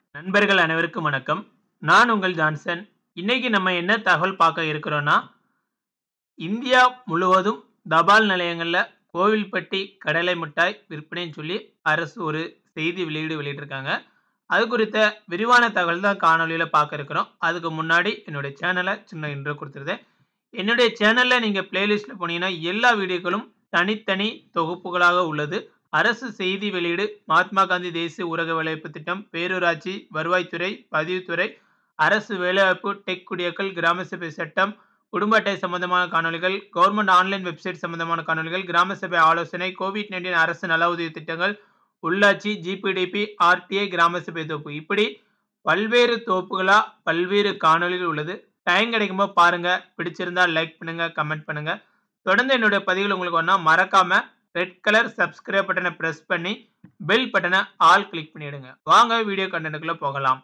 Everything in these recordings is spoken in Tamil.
நண்பர்கள் அனைவருக்கும் வணக்கம். நான் உங்கள் ஜான்சன். இன்னைக்கு நம்ம என்ன தகவல் பார்க்க இருக்கிறோம்னா, இந்தியா முழுவதும் தபால் நிலையங்கள்ல கோவில்பட்டி கடலை மிட்டாய் விற்பனைன்னு சொல்லி அரசு ஒரு செய்தி வெளியீடு வெளியிட்டிருக்காங்க. அது குறித்த விரிவான தகவல் தான் காணொளியில பார்க்க இருக்கிறோம். அதுக்கு முன்னாடி என்னுடைய சேனல சின்ன இன்ட்ரோ குடுத்துருந்தேன். என்னுடைய சேனல்ல நீங்க பிளேலிஸ்ட்ல போனீங்கன்னா, எல்லா வீடியோக்களும் தனித்தனி தொகுப்புகளாக உள்ளது. அரசு செய்தி வெளியீடு, மகாத்மா காந்தி தேசிய ஊரக வேலைவாய்ப்பு திட்டம், பேரூராட்சி, வருவாய்த்துறை, பதிவுத்துறை, அரசு வேலைவாய்ப்பு, டெக் குடியாக்கல், கிராம சபை சட்டம், குடும்ப அட்டை சம்பந்தமான காணொளிகள், கவர்ன்மென்ட் ஆன்லைன் வெப்சைட் சம்பந்தமான காணொளிகள், கிராம சபை ஆலோசனை, கோவிட்-19 அரசு நல உதவி திட்டங்கள், உள்ளாட்சி, ஜிபிடிபி, ஆர்டிஐ, கிராம சபை தொகுப்பு இப்படி பல்வேறு தொகுப்புகளா பல்வேறு காணொளிகள் உள்ளது. டைம் கிடைக்கும்போது பாருங்க. பிடிச்சிருந்தா லைக் பண்ணுங்க, கமெண்ட் பண்ணுங்க. தொடர்ந்து என்னுடைய பதிவுகள் உங்களுக்கு வரணும்னா மறக்காம ரெட் கலர் சப்ஸ்கிரைப் பட்டன பிரஸ் பண்ணி, பெல் பட்டன ஆல் கிளிக் பண்ணிடுங்க. வாங்க வீடியோ கன்டென்ட்க்குள்ள போகலாம்.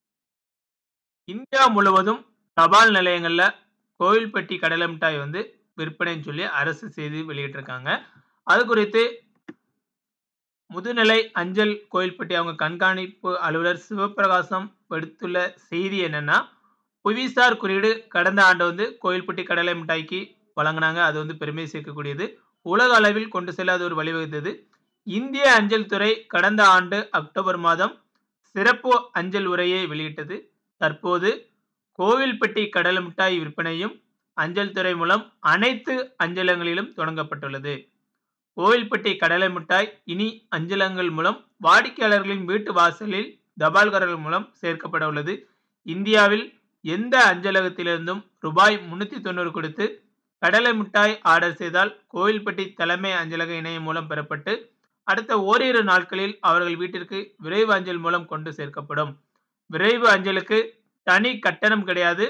இந்தியா முழுவதும் தபால் நிலையங்கள்ல கோவில்பட்டி கடலை மிட்டாய் வந்து விற்பனைன்னு சொல்லி அரசு செய்தி வெளியிட்டிருக்காங்க. அது குறித்து முதுநிலை அஞ்சல் கோவில்பட்டி அவங்க கண்காணிப்பு அலுவலர் சிவப்பிரகாசம் விடுத்துள்ள செய்தி என்னன்னா, புவிசார் குறியீடு கடந்த ஆண்டு வந்து கோவில்பட்டி கடலை மிட்டாய்க்கு வழங்குனாங்க. அது வந்து பெருமை சேர்க்கக்கூடியது. உலக அளவில் கொண்டு செல்ல அது ஒரு வழிவகுத்தது. இந்திய அஞ்சல் துறை கடந்த ஆண்டு அக்டோபர் மாதம் சிறப்பு அஞ்சல் உரையை வெளியிட்டது. தற்போது கோவில்பட்டி கடலை மிட்டாய் விற்பனையும் அஞ்சல் துறை மூலம் அனைத்து அஞ்சலகங்களிலும் தொடங்கப்பட்டுள்ளது. கோவில்பட்டி கடலை மிட்டாய் இனி அஞ்சலகங்கள் மூலம் வாடிக்கையாளர்களின் வீட்டு வாசலில் தபால்காரர்கள் மூலம் சேர்க்கப்பட உள்ளது. இந்தியாவில் எந்த அஞ்சலகத்திலிருந்தும் ரூபாய் 390 கொடுத்து கடலை மிட்டாய் ஆர்டர் செய்தால் கோவில்பட்டி தலைமை அஞ்சலக இணையம் மூலம் பெறப்பட்டு, அடுத்த ஓரிரு நாட்களில் அவர்கள் வீட்டிற்கு விரைவு அஞ்சல் மூலம் கொண்டு சேர்க்கப்படும். விரைவு அஞ்சலுக்கு தனி கட்டணம் கிடையாது.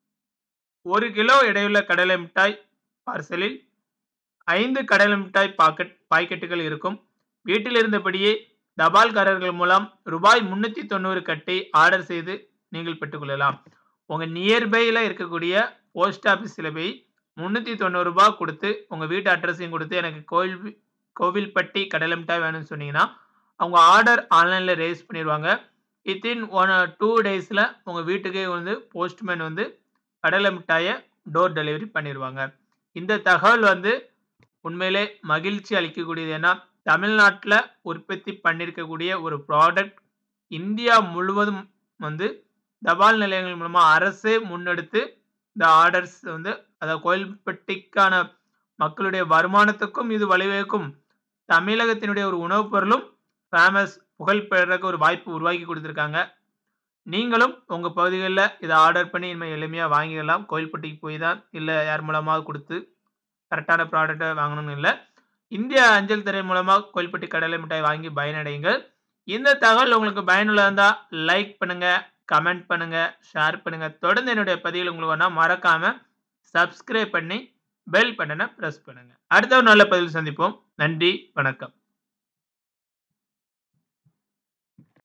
1 கிலோ எடையுள்ள கடலை மிட்டாய் பார்சலில் 5 கடலை மிட்டாய் பாக்கெட் பாக்கெட்டுகள் இருக்கும். வீட்டில் இருந்தபடியே தபால்காரர்கள் மூலம் ரூபாய் 390 கட்டி ஆர்டர் செய்து நீங்கள் பெற்றுக்கொள்ளலாம். உங்க நியர்பைல இருக்கக்கூடிய போஸ்ட் ஆபீஸ்ல போய் ரூ. 390 குடுத்து உங்க வீட்டு அட்ரஸையும் குடுத்து எனக்கு கோவில் கோவில்பட்டி கடலை மிட்டாய் வேணும்னு சொன்னீங்கன்னா, அவங்க ஆர்டர் ஆன்லைன்ல ரெய்ஸ் பண்ணிருவாங்க. வித்தின் ஒன் 2 டேஸ்ல உங்க வீட்டுக்கே வந்து போஸ்ட்மேன் வந்து கடலை மிட்டாய டோர் டெலிவரி பண்ணிருவாங்க. இந்த தகவல் வந்து உண்மையிலே மகிழ்ச்சி அளிக்கக்கூடியது. ஏன்னா, தமிழ்நாட்டுல உற்பத்தி பண்ணியிருக்கக்கூடிய ஒரு ப்ராடக்ட் இந்தியா முழுவதும் வந்து தபால் நிலையங்கள் மூலமா அரசே முன்னெடுத்து இந்த ஆர்டர்ஸ் வந்து அதாவது கோவில்பட்டிக்கான மக்களுடைய வருமானத்துக்கும் இது வழிவகுக்கும். தமிழகத்தினுடைய ஒரு உணவு பொருளும் ஃபேமஸ் புகழ் பெறக்கு ஒரு வாய்ப்பு உருவாக்கி குடுத்திருக்காங்க. நீங்களும் உங்க பகுதிகள்ல இத ஆர்டர் பண்ணி இனிமே எளிமையா வாங்கிடலாம். கோவில்பட்டிக்கு போய் தான் இல்ல யார் மூலமாவது குடுத்து கரெக்ட்டான ப்ராடக்ட்ட வாங்கணும்னு இல்ல. இந்திய அஞ்சல் துறை மூலமா கோவில்பட்டி கடலை மிட்டாய் வாங்கி பயனடையுங்கள். இந்த தகவல் உங்களுக்கு பயனுள்ளதா இருந்தா லைக் பண்ணுங்க, கமெண்ட் பண்ணுங்க, ஷேர் பண்ணுங்க. தொடர்ந்து என்னுடைய பதிவுகள் உங்களுக்கு வரணும்னா மறக்காம சப்ஸ்கிரைப் பண்ணி பெல் பட்டன பிரஸ் பண்ணுங்க. அடுத்த ஒரு நல்ல பதிவில் சந்திப்போம். நன்றி, வணக்கம்.